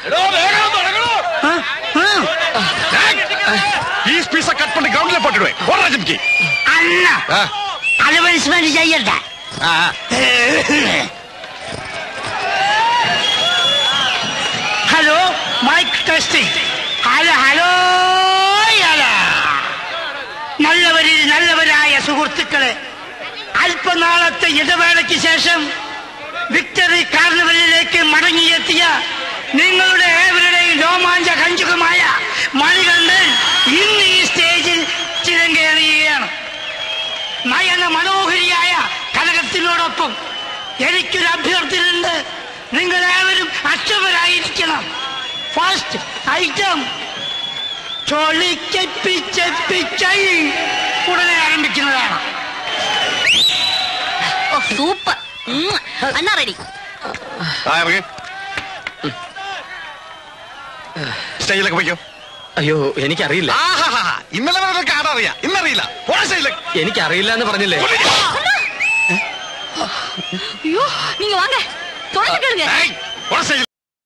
Piece பீஸா cut பண்ணி கிரவுண்ட்ல போட்டுடுவேன் போடுற ஜிம்கி അണ്ണ അത് പണിഷ്മെന്റ് ചെയ്യണ്ട hello mic testing hello hello hello നല്ലവരിൽ നല്ലവരായ സുഹൃത്തുക്കളെ അല്പനാളത്തെ ഇടവേളയ്ക്ക് ശേഷം വിക്ടറി കാർണിവലിലേക്ക് മടങ്ങിയെത്തിയ നിങ്ങളുടെ ഏവരുടെയും രോമാഞ്ച കഞ്ചുകമായ മണികണ്ഠൻ ഇന്ന് ഈ സ്റ്റേജിൽ ചിരങ്കേറിയുകയാണ് നയന മനോഹരിയായ കനകത്തിനോടൊപ്പം എനിക്കൊരു അഭ്യർത്ഥനയുണ്ട് നിങ്ങൾ ഏവരും അക്ഷമരായിരിക്കണം ഫസ്റ്റ് ഐറ്റം ചൊളിക്കപ്പിച്ചപ്പിച്ചൈ ഉടനെ ആരംഭിക്കുന്നതാണ് സൂപ്പർ അണ്ണാ റെഡി ആ ഇറങ്ങി സ്റ്റേജിലൊക്കെ പോയിക്കോ അയ്യോ എനിക്കറിയില്ല ആഹാഹാ. ഇന്നലെ വരെ ആടറിയാം ഇന്നറിയില്ല പോടാ സ്റ്റേജിലേക്ക് എനിക്കറിയില്ല എന്ന് പറഞ്ഞില്ലേ ஐயோ நீங்க வாங்க தொடர்ந்து கேளுங்க ഏയ്, പോടാ സ്റ്റേജിൽ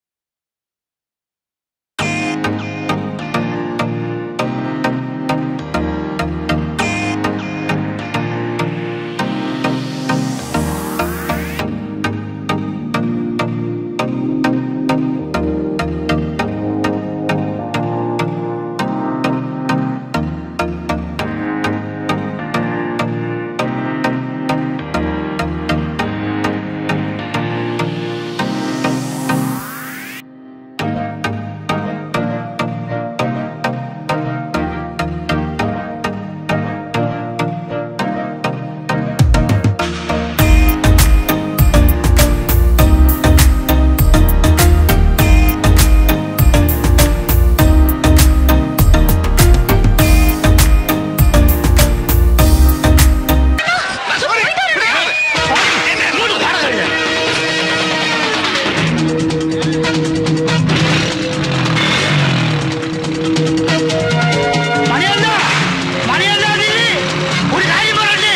മണിയല്ല മണിയല്ല നീ ഒരു കാര്യം പറയണ്ടേ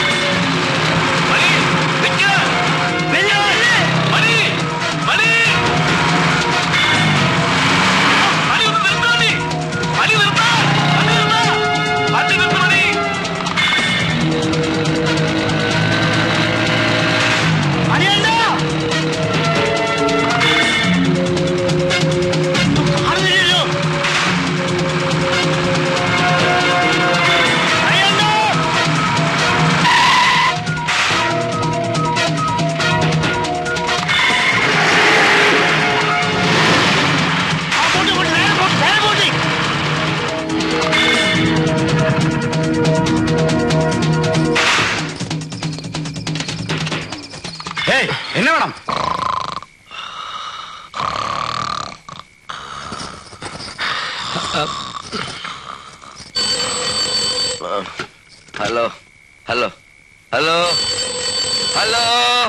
വലിയ വണ്ടി. മണിയല്ല കാണുന്നില്ലല്ലോ മണിയല്ല ആ പോട്ടെ പോട്ടെ നേരെ പോട്ടെ നേരെ പോട്ടെ ഏയ് എന്നെ വേണം hello hello hello hello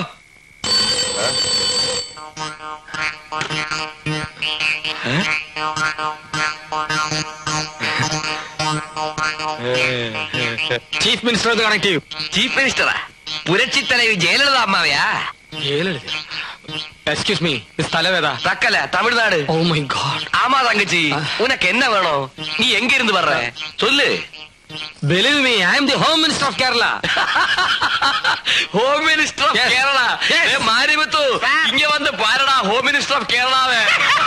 chief minister ഒന്ന് കണക്ട് ചെയ്യൂ ചീഫ് മിനിസ്റ്ററാ പുരച്ചിത്തലയിൽ ജയലളിത അമ്മാവയാ എക്സ്ക്യൂസ് മീ സ്ഥലവേതാ Thuckalay Tamil Nadu oh my god ஆமா தங்கச்சி உனக்கு என்ன வேணும் நீ எங்க இருந்து வர்ற சொல்லு believe me I am the home minister of Kerala home minister of Yes. Kerala Yes. ஏ மாரிமுத்து இங்க வந்து பாருடா ஹோம் மினிஸ்டர் ஆஃப் கேரளாவே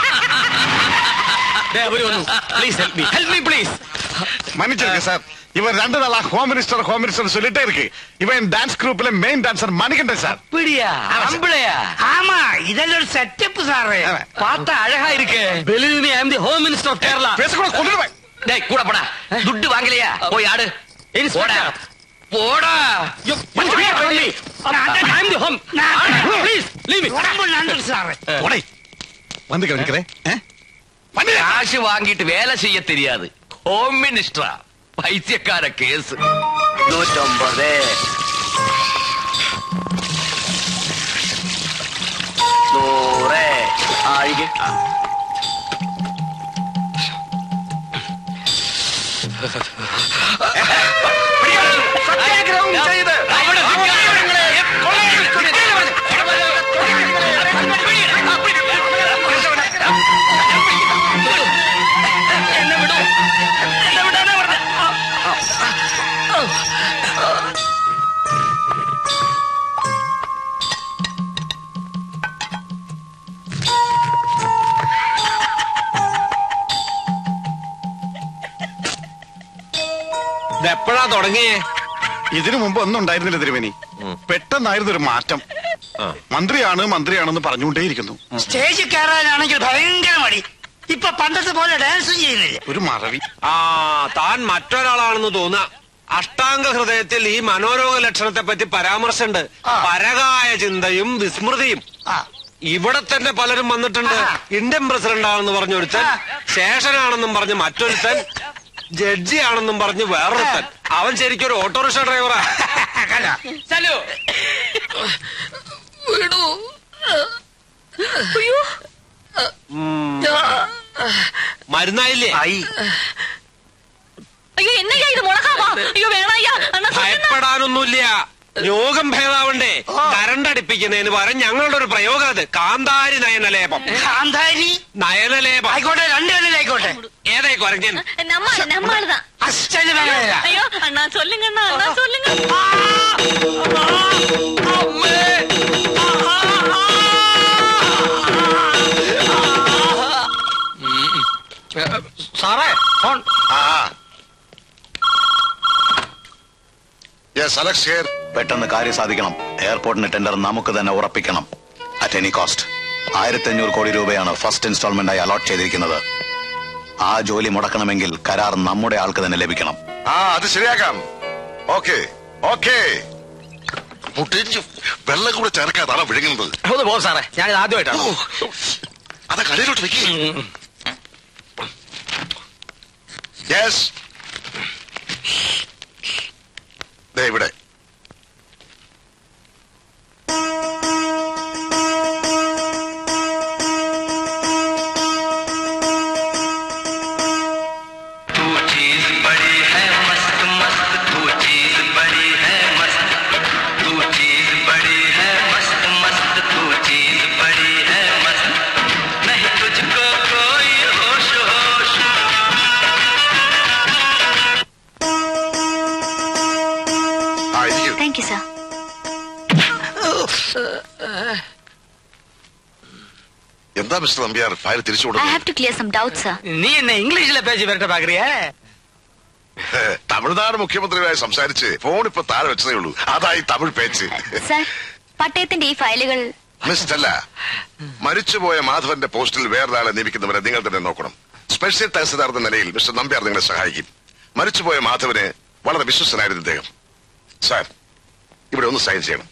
please help me help me please மன்னிச்சிருக்க சார் இவன் ரெண்டு நாளா ஹோம் மினிஸ்டர் ஹோம் மினிஸ்டர் சொல்லிட்டே இருக்கு இவன் டான்ஸ் குரூப்ல மெயின் டான்சர் மணிகண்டன் சார் அப்படியா அம்பளையா ആമാ ഇതെല്ലാം ഒരു സെറ്റപ്പ് സാറേ பார்த்தா அழகா இருக்கு believe me I am the home minister of Kerala பேசக்கூட கொண்டுடுவேன் டேய் கூட போடா துட்டு வாங்கலையா போய் ஆடு போடா போடா I am the home please leave me ഉടമ്പ് നന്ദി സാറേ உடை வந்து கவனிக்கிறேன் காசு வாங்கிட்டு வேலை செய்ய தெரியாது ஹோம் மினிஸ்டரா பைத்தியக்கார கேஸ் நூற்றம்பது നൂറ് ആയിരം സത്യാഗ്രഹം ചെയ്ത് അവിടെ നിൽക്കാതെ കൊള്ളയടിച്ചു. എപ്പോഴാ തുടങ്ങിയേ ഇതിനു മുമ്പ് ഒന്നും ഉണ്ടായിരുന്നില്ല തിരുമേനി പെട്ടെന്നായിരുന്നു ഒരു മാറ്റം മന്ത്രിയാണ് മന്ത്രിയാണെന്ന് പറഞ്ഞുകൊണ്ടേയിരിക്കുന്നു സ്റ്റേജിൽ കയറാനാണെങ്കിൽ ഭയങ്കര മടി ഇപ്പൊ പണ്ടത്തെ പോലെ ഡാൻസും ചെയ്യുന്നില്ല ഒരു മറവി ആ താൻ മറ്റൊരാളാണെന്ന് തോന്നുക അഷ്ടാംഗ ഹൃദയത്തിൽ ഈ മനോരോഗ ലക്ഷണത്തെ പറ്റി പരാമർശമുണ്ട് ആ. പരകായ ചിന്തയും വിസ്മൃതിയും ആ ഇവിടെ തന്നെ പലരും വന്നിട്ടുണ്ട് ആ. ഇന്ത്യൻ പ്രസിഡന്റ് ആണെന്ന് പറഞ്ഞൊരുത്തൻ ആ. ശേഷനാണെന്നും പറഞ്ഞ് മറ്റൊരുത്തൻ ജഡ്ജി ആണെന്നും പറഞ്ഞ് വേറൊരുത്തൻ അവൻ ശരിക്കും ഒരു ഓട്ടോറിക്ഷ ഡ്രൈവറാ കണ്ടോ? ചലോ വിടൂ അയ്യോ മരുന്നായില്ലേ അയ്യോ എന്നയ്യാ ഇത് മുളകാവാ അയ്യോ വേണയ്യാ അണ്ണാ சொல்லுங்க. ഭയപ്പെടാനൊന്നുമില്ല രോഗം ഭേദാവണ്ടേ കരണ്ടടിപ്പിക്കുന്നതിന് പകരം ഞങ്ങളുടെ ഒരു പ്രയോഗം അത് കാന്താരി നയനലേപം കാന്താരി നയനലേപം ആയിക്കോട്ടെ രണ്ട് കണ്ണിലായിക്കോട്ടെ ഏതായി കുരങ്ങൻ நம்ம ஆளு, நம்ம ஆளுதான் അസ്റ്റന്റ് മേഖല ஐயோ அண்ணா சொல்லுங்க அண்ணா அண்ணா சொல்லுங்க സാറേ ഫോൺ യെസ് അലക്സ് ഹിയർ പെട്ടെന്ന് കാര്യം സാധിക്കണം എയർപോർട്ടിന് ടെൻഡർ നമുക്ക് തന്നെ ഉറപ്പിക്കണം അറ്റ് എനി കോസ്റ്റ് ആയിരത്തി അഞ്ഞൂറ് കോടി രൂപയാണ് ഫസ്റ്റ് ഇൻസ്റ്റാൾമെന്റായി അലോട്ട് ചെയ്തിരിക്കുന്നത് ആ ജോലി മുടക്കണമെങ്കിൽ കരാർ നമ്മുടെ ആൾക്ക് തന്നെ ലഭിക്കണം ആ അത് ശരിയാക്കാം ഓക്കെ ഓക്കെ മുട്ടിഞ്ചു വെള്ളം കൂടെ ചേർക്കാതാണ് വിഴുങ്ങുന്നത് ഒന്ന് പോ സാറേ ഞാനിത് ആദ്യമായിട്ടാണ് അതാ കടയിലോട്ട് വെക്കേ യെസ് ദേ ഇവിടെ तू चीज बड़ी है मस्त मस्त तू चीज बड़ी है मस्त तू चीज बड़ी है मस्त मस्त तू चीज बड़ी है मस्त नहीं तुझको कोई होश होश ആ ഇരിക്കൂ தேங்க் யூ சார் എന്താ മിസ്റ്റർ നമ്പ്യാർ ഫയൽ തിരിച്ചു ஐ കൊടുക്കുന്നു have to clear some doubts sir നീ എന്നെ ഇംഗ്ലീഷിലെ പേജ് വരട്ടെ പാക്രിയേ ഏ, തമിഴ്നാട് മുഖ്യമന്ത്രിയുമായി സംസാരിച്ച് ഫോൺ ഇപ്പൊ താഴെ വെച്ചതേ ഉള്ളൂ അതായി തമിഴ് പേച്ച് സാർ പട്ടയത്തിന്റെ ഈ ഫയലുകൾ മിസ് അല്ല മരിച്ചുപോയ മാധവന്റെ പോസ്റ്റിൽ വേറൊരാളെ നിയമിക്കുന്നവരെ നിങ്ങൾ തന്നെ നോക്കണം സ്പെഷ്യൽ തഹസിൽദാർ എന്ന നിലയിൽ മിസ്റ്റർ നമ്പ്യാർ നിങ്ങളെ സഹായിക്കും മരിച്ചുപോയ മാധവന് വളരെ വിശ്വസനായിരുന്നു ഇദ്ദേഹം സാർ ഇവിടെ ഒന്ന് സൈൻ ചെയ്യണം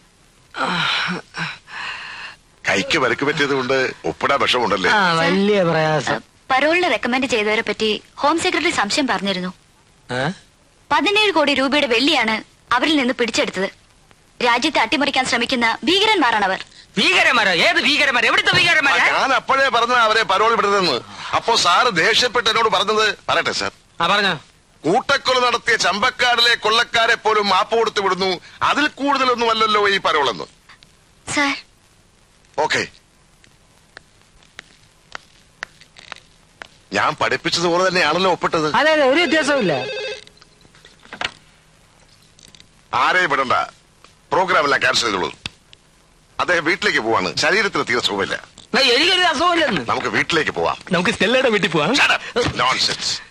കൈക്ക് വരക്ക് പറ്റിയത് കൊണ്ട് ഒപ്പിടാൻ വിഷമുണ്ടല്ലേ ആ വലിയ പ്രയാസം പരോളിന് റെക്കമെൻഡ് ചെയ്തവരെ പറ്റി ഹോം സെക്രട്ടറി സംശയം പറഞ്ഞിരുന്നു പതിനേഴ് കോടി രൂപയുടെ വെള്ളിയാണ് അവരിൽ നിന്ന് പിടിച്ചെടുത്തത് രാജ്യത്തെ അട്ടിമറിക്കാൻ ശ്രമിക്കുന്ന ഭീകരന്മാരാണവർ ഭീകരന്മാരോ ഏത് ഭീകരന്മാർ എവിടുത്തെ ആ, ഭീകരന്മാരാ ഞാൻ അപ്പോഴേ പറഞ്ഞ അവരെ പരോൾ വിടരുതെന്ന് അപ്പോ സാറ് ദേഷ്യപ്പെട്ട് എന്നോട് പറഞ്ഞത് പറയട്ടെ സാർ ആ പറഞ്ഞോ കൂട്ടക്കൊല നടത്തിയ ചമ്പക്കാടിലെ കൊള്ളക്കാരെ പോലും മാപ്പ് കൊടുത്തു വിടുന്നു അതിൽ കൂടുതലൊന്നുമല്ലല്ലോ ഈ പരോളെന്ന് സാർ ഓക്കെ ഞാൻ പഠിപ്പിച്ചതുപോലെ തന്നെയാണല്ലോ ഒപ്പിട്ടത് അതെ അതെ ഒരു വ്യത്യാസവും ഇല്ല ആരെയും വിടണ്ട പ്രോഗ്രാം എല്ലാം ക്യാൻസൽ ചെയ്തോളൂ അദ്ദേഹം വീട്ടിലേക്ക് പോവാണ് ശരീരത്തിന് തീരെ സുഖമില്ല എനിക്കൊരു അസുഖമില്ലെന്ന് നമുക്ക് വീട്ടിലേക്ക് പോവാം നമുക്ക് സ്റ്റെല്ലയുടെ വീട്ടിൽ പോവാം നോൺസെൻസ്